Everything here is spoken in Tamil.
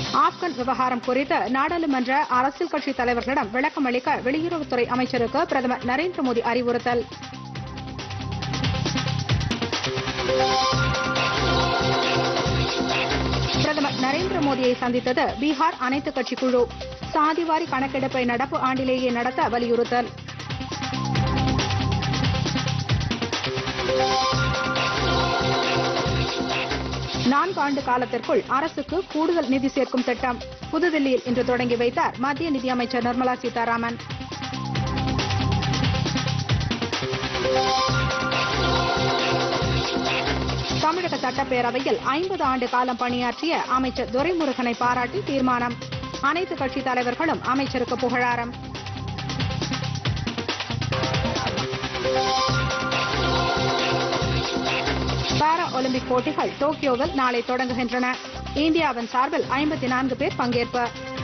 ஆப்கன் விவகாரம் குறித்து நாடாளுமன்ற அரசியல் கட்சி தலைவர்களிடம் விளக்கம் அளிக்க வெளியுறவுத்துறை அமைச்சருக்கு பிரதமர் நரேந்திர மோடி அறிவுறுத்தல் பிரதமர் நரேந்திர மோடியை சந்தித்தது பீகார் அனைத்து கட்சி குழு சாதிவாரி கணக்கெடுப்பை நடப்பு ஆண்டிலேயே நடத்த வலியுறுத்தல் நான்கு ஆண்டு காலத்திற்குள் அரசுக்கு கூடுதல் நிதி சேர்க்கும் திட்டம் புதுதில்லியில் இன்று தொடங்கி வைத்தார் மத்திய நிதியமைச்சர் நிர்மலா சீதாராமன் தமிழக சட்டப்பேரவையில் ஐம்பது ஆண்டு காலம் பணியாற்றிய அமைச்சர் துரைமுருகனை பாராட்டி தீர்மானம் அனைத்து கட்சி தலைவர்களும் அமைச்சருக்கு புகழாரம் பாரா ஒலிம்பிக் போட்டிகள் டோக்கியோவில் நாளை தொடங்குகின்றன இந்தியாவின் சார்பில் ஐம்பத்தி நான்கு பேர் பங்கேற்பு